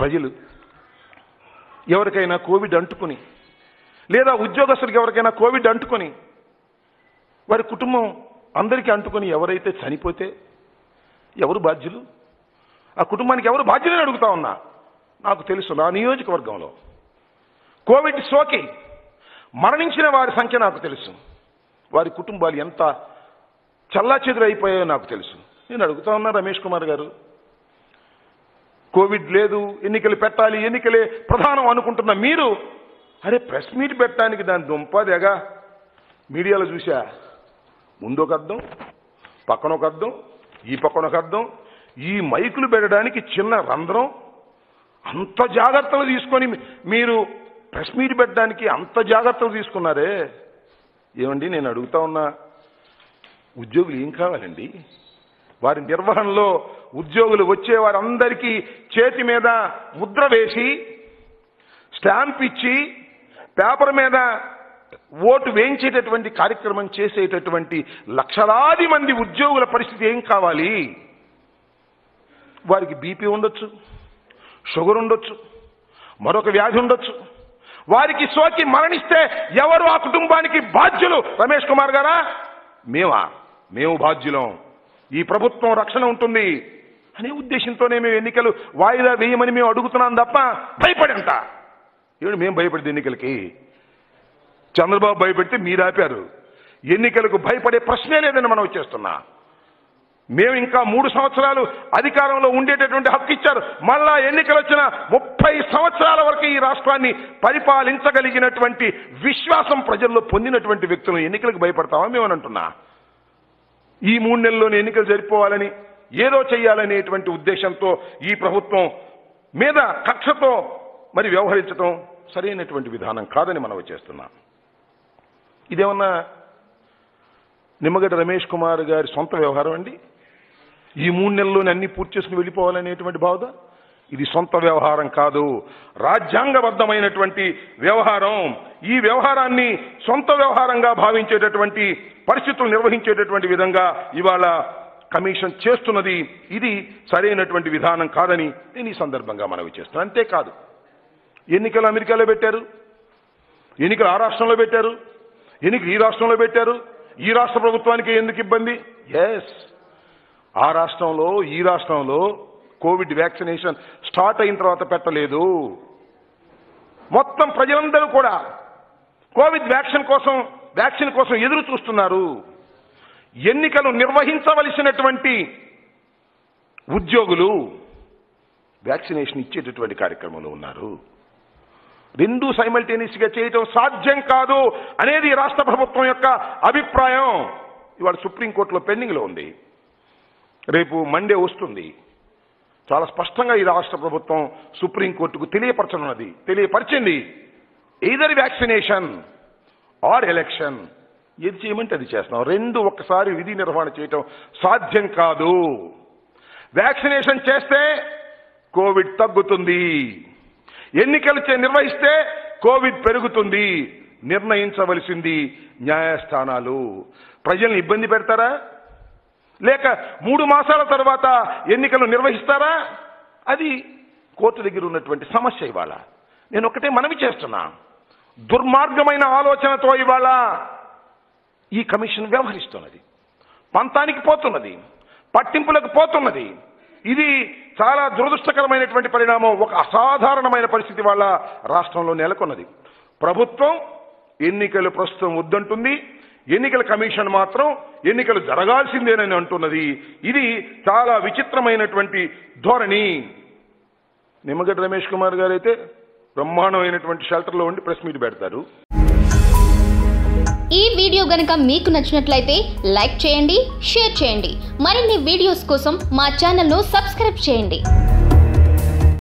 ప్రజలు ఎవరికైనా కోవిడ్ అంటుకుని లేదా ఉద్యోగస్తుడికి ఎవరికైనా కోవిడ్ అంటుకొని వారి కుటుంబం అందరికీ అంటుకొని ఎవరైతే చనిపోతే ఎవరు బాధ్యులు ఆ కుటుంబానికి ఎవరు బాధ్యులని అడుగుతా ఉన్నా నాకు తెలుసు నా నియోజకవర్గంలో కోవిడ్ సోకి మరణించిన వారి సంఖ్య నాకు తెలుసు వారి కుటుంబాలు ఎంత చల్లా అయిపోయాయో నాకు తెలుసు నేను అడుగుతా ఉన్నా రమేష్ కుమార్ గారు కోవిడ్ లేదు ఎన్నికలు పెట్టాలి ఎన్నికలే ప్రధానం అనుకుంటున్న మీరు అరే ప్రెస్ మీట్ పెట్టడానికి దాని దుంపదేగా మీడియాలో చూసా ముందు ఒక అర్థం పక్కన ఒక అర్థం ఈ పక్కన ఒక అర్థం ఈ మైకులు పెట్టడానికి చిన్న రంధ్రం అంత జాగ్రత్తలు తీసుకొని మీరు ప్రెస్ మీట్ పెట్టడానికి అంత జాగ్రత్తలు తీసుకున్నారే ఏమండి నేను అడుగుతా ఉన్నా ఉద్యోగులు ఏం కావాలండి వారి నిర్వహణలో ఉద్యోగులు వచ్చే వారందరికీ చేతి మీద ముద్ర వేసి స్టాంప్ ఇచ్చి పేపర్ మీద ఓటు వేయించేటటువంటి కార్యక్రమం చేసేటటువంటి లక్షలాది మంది ఉద్యోగుల పరిస్థితి ఏం కావాలి వారికి బీపీ ఉండొచ్చు షుగర్ ఉండొచ్చు మరొక వ్యాధి ఉండొచ్చు వారికి సోకి మరణిస్తే ఎవరు ఆ కుటుంబానికి బాధ్యులు రమేష్ కుమార్ గారా మేమా మేము బాధ్యులం ఈ ప్రభుత్వం రక్షణ ఉంటుంది అనే ఉద్దేశంతోనే మేము ఎన్నికలు వాయిదా వేయమని మేము అడుగుతున్నాం తప్ప భయపడంత ఏమిటి మేము భయపడింది ఎన్నికలకి చంద్రబాబు భయపెడితే మీరు ఆపారు ఎన్నికలకు భయపడే ప్రశ్నే లేదని మనం వచ్చేస్తున్నా మేము ఇంకా మూడు సంవత్సరాలు అధికారంలో ఉండేటటువంటి హక్కు ఇచ్చారు మళ్ళా ఎన్నికలు వచ్చిన ముప్పై సంవత్సరాల వరకు ఈ రాష్ట్రాన్ని పరిపాలించగలిగినటువంటి విశ్వాసం ప్రజల్లో పొందినటువంటి వ్యక్తులు ఎన్నికలకు భయపడతామా మేమని అంటున్నా ఈ మూడు నెలల్లోనే ఎన్నికలు జరిపోవాలని ఏదో చేయాలనేటువంటి ఉద్దేశంతో ఈ ప్రభుత్వం మీద కక్షతో మరి వ్యవహరించడం సరైనటువంటి విధానం కాదని మనం చేస్తున్నాం ఇదేమన్నా నిమ్మగడ్డ రమేష్ కుమార్ గారి సొంత వ్యవహారం అండి ఈ మూడు నెలల్లోనే అన్ని పూర్తి చేసుకుని వెళ్ళిపోవాలనేటువంటి బాధ ఇది సొంత వ్యవహారం కాదు రాజ్యాంగబద్ధమైనటువంటి వ్యవహారం ఈ వ్యవహారాన్ని సొంత వ్యవహారంగా భావించేటటువంటి పరిస్థితులు నిర్వహించేటటువంటి విధంగా ఇవాళ కమిషన్ చేస్తున్నది ఇది సరైనటువంటి విధానం కాదని నేను ఈ సందర్భంగా మనవి చేస్తున్నాను అంతేకాదు ఎన్నికలు అమెరికాలో పెట్టారు ఎన్నికలు ఆ రాష్ట్రంలో పెట్టారు ఎన్నికలు ఈ రాష్ట్రంలో పెట్టారు ఈ రాష్ట్ర ప్రభుత్వానికి ఎందుకు ఇబ్బంది ఎస్ ఆ రాష్ట్రంలో ఈ రాష్ట్రంలో కోవిడ్ వ్యాక్సినేషన్ స్టార్ట్ అయిన తర్వాత పెట్టలేదు మొత్తం ప్రజలందరూ కూడా కోవిడ్ వ్యాక్సిన్ కోసం వ్యాక్సిన్ కోసం ఎదురు చూస్తున్నారు ఎన్నికలు నిర్వహించవలసినటువంటి ఉద్యోగులు వ్యాక్సినేషన్ ఇచ్చేటటువంటి కార్యక్రమంలో ఉన్నారు రెండు సైమల్టేనియస్ గా చేయటం సాధ్యం కాదు అనేది ఈ రాష్ట్ర ప్రభుత్వం యొక్క అభిప్రాయం ఇవాళ సుప్రీంకోర్టులో పెండింగ్ లో ఉంది రేపు మండే వస్తుంది చాలా స్పష్టంగా ఈ రాష్ట్ర ప్రభుత్వం సుప్రీంకోర్టుకు తెలియపరచనున్నది తెలియపరిచింది ఎయిదర్ వ్యాక్సినేషన్ ఆర్ ఎలక్షన్ ఏది చేయమంటే అది చేస్తున్నాం రెండు ఒక్కసారి విధి నిర్వహణ చేయటం సాధ్యం కాదు వ్యాక్సినేషన్ చేస్తే కోవిడ్ తగ్గుతుంది ఎన్నికలు చే- నిర్వహిస్తే కోవిడ్ పెరుగుతుంది నిర్ణయించవలసింది న్యాయస్థానాలు ప్రజల్ని ఇబ్బంది పెడతారా లేక మూడు మాసాల తర్వాత ఎన్నికలు నిర్వహిస్తారా అది కోర్టు దగ్గర ఉన్నటువంటి సమస్య ఇవాళ నేను ఒకటే మనవి చేస్తున్నా దుర్మార్గమైన ఆలోచనతో ఇవాళ ఈ కమిషన్ వ్యవహరిస్తున్నది పంతానికి పోతున్నది పట్టింపులకు పోతున్నది ఇది చాలా దురదృష్టకరమైనటువంటి పరిణామం ఒక అసాధారణమైన పరిస్థితి వల్ల రాష్ట్రంలో నెలకొన్నది ప్రభుత్వం ఎన్నికలు ప్రస్తుతం వద్దంటుంది ఎన్నికల కమిషన్ మాత్రం ఎన్నికలు జరగాల్సిందేనని అంటున్నది ఇది చాలా విచిత్రమైనటువంటి ధోరణి నిమ్మగడ్డ రమేష్ కుమార్ గారు అయితే బ్రహ్మాండమైనటువంటి షెల్టర్లో ఉండి ప్రెస్ మీట్ పెడతారు ఈ వీడియో గనుక మీకు నచ్చినట్లయితే లైక్ చేయండి షేర్ చేయండి మరిన్ని వీడియోస్ కోసం మా ఛానల్ను సబ్స్క్రైబ్ చేయండి